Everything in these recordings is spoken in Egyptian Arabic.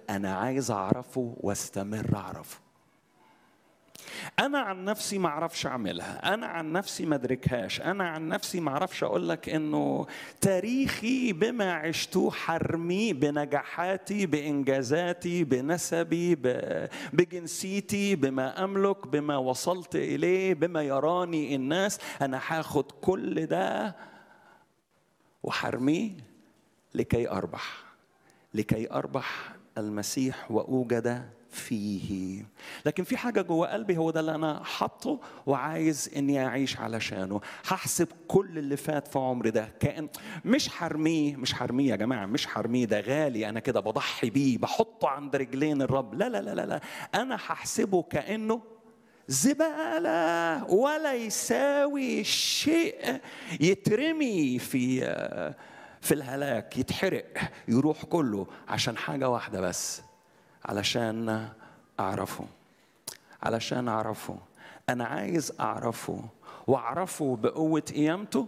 انا عايز اعرفه واستمر اعرفه انا عن نفسي ما اعرفش اعملها انا عن نفسي ما ادركهاش انا عن نفسي ما اعرفش اقول لك انه تاريخي بما عشته حرمي بنجاحاتي بانجازاتي بنسبي ب- بجنسيتي بما املك بما وصلت اليه بما يراني الناس انا هاخد كل ده وحرميه لكي اربح لكي اربح المسيح واوجد فيه لكن في حاجه جوه قلبي هو ده اللي انا حاطه وعايز اني اعيش علشانه هحسب كل اللي فات في عمري ده كان مش حرميه مش حرميه يا جماعه مش حرميه ده غالي انا كده بضحي بيه بحطه عند رجلين الرب لا لا لا لا, لا. انا هحسبه كانه زباله ولا يساوي شيء يترمي في في الهلاك يتحرق يروح كله عشان حاجه واحده بس علشان اعرفه علشان اعرفه انا عايز اعرفه واعرفه بقوه قيامته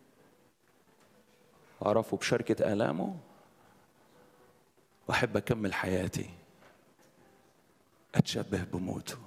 واعرفه بشركه الامه واحب اكمل حياتي اتشبه بموته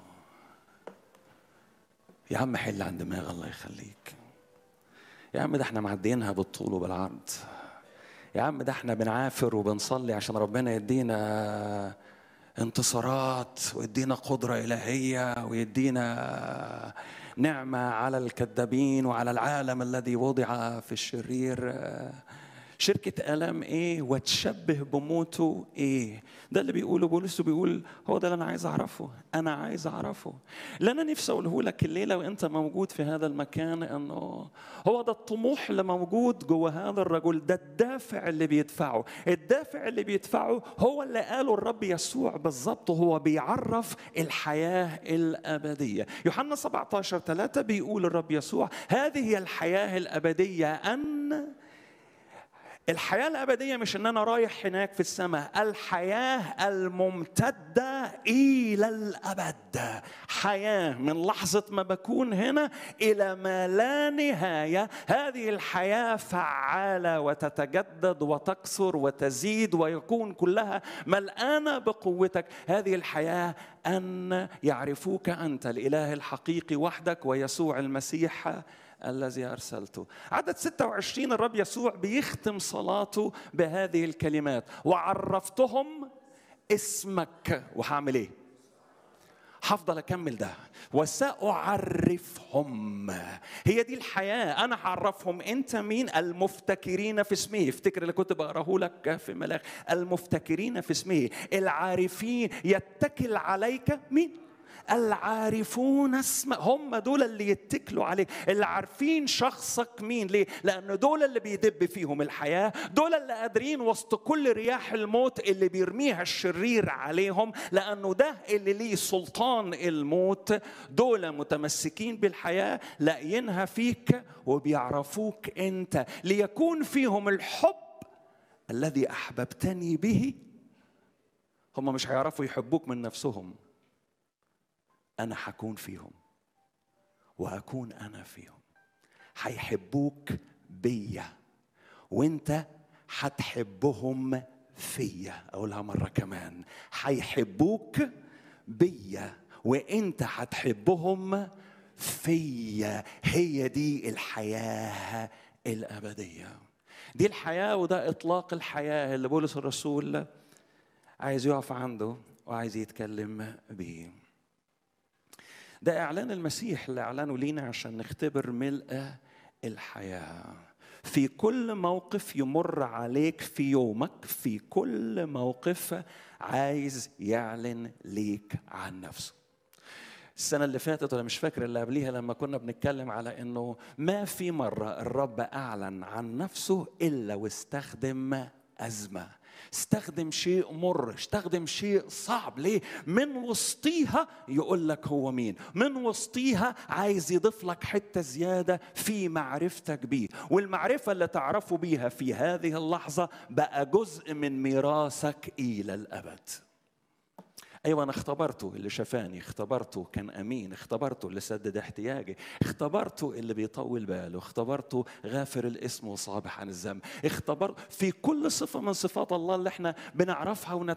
يا عم حل عن دماغ الله يخليك يا عم ده احنا معديينها بالطول وبالعرض يا عم ده احنا بنعافر وبنصلي عشان ربنا يدينا انتصارات ويدينا قدرة إلهية ويدينا نعمة على الكذابين وعلى العالم الذي وضع في الشرير شركة آلام إيه وتشبه بموته إيه ده اللي بيقوله بولس بيقول هو ده اللي أنا عايز أعرفه أنا عايز أعرفه اللي أنا نفسي أقوله لك الليلة وأنت موجود في هذا المكان إنه هو ده الطموح اللي موجود جوه هذا الرجل ده الدافع اللي بيدفعه الدافع اللي بيدفعه هو اللي قاله الرب يسوع بالظبط هو بيعرف الحياة الأبدية يوحنا 17 3 بيقول الرب يسوع هذه هي الحياة الأبدية أن الحياة الأبدية مش إن أنا رايح هناك في السماء، الحياة الممتدة إلى الأبد، حياة من لحظة ما بكون هنا إلى ما لا نهاية، هذه الحياة فعالة وتتجدد وتكثر وتزيد ويكون كلها ملآنة بقوتك، هذه الحياة أن يعرفوك أنت الإله الحقيقي وحدك ويسوع المسيح الذي أرسلته عدد 26 الرب يسوع بيختم صلاته بهذه الكلمات وعرفتهم اسمك وهعمل ايه هفضل اكمل ده وساعرفهم هي دي الحياه انا هعرفهم انت مين المفتكرين في اسمه افتكر اللي كنت بقراه لك في ملاك المفتكرين في اسمه العارفين يتكل عليك مين العارفون اسم هم دول اللي يتكلوا عليه اللي عارفين شخصك مين ليه لان دول اللي بيدب فيهم الحياه دول اللي قادرين وسط كل رياح الموت اللي بيرميها الشرير عليهم لانه ده اللي ليه سلطان الموت دول متمسكين بالحياه لاقيينها فيك وبيعرفوك انت ليكون فيهم الحب الذي احببتني به هم مش هيعرفوا يحبوك من نفسهم انا هكون فيهم وهكون انا فيهم هيحبوك بيا وانت هتحبهم فيا اقولها مره كمان هيحبوك بيا وانت هتحبهم فيا هي دي الحياه الابديه دي الحياه وده اطلاق الحياه اللي بولس الرسول عايز يقف عنده وعايز يتكلم بيه ده اعلان المسيح اللي اعلنه لينا عشان نختبر ملء الحياه في كل موقف يمر عليك في يومك في كل موقف عايز يعلن ليك عن نفسه السنة اللي فاتت ولا مش فاكر اللي قبليها لما كنا بنتكلم على انه ما في مرة الرب اعلن عن نفسه الا واستخدم ازمه استخدم شيء مر استخدم شيء صعب ليه من وسطيها يقول لك هو مين من وسطيها عايز يضيف لك حتة زيادة في معرفتك بيه والمعرفة اللي تعرفه بيها في هذه اللحظة بقى جزء من ميراثك إلى الأبد ايوه انا اختبرته اللي شفاني اختبرته كان امين اختبرته اللي سدد احتياجي اختبرته اللي بيطول باله اختبرته غافر الاسم وصابح عن الذنب اختبر في كل صفه من صفات الله اللي احنا بنعرفها ونت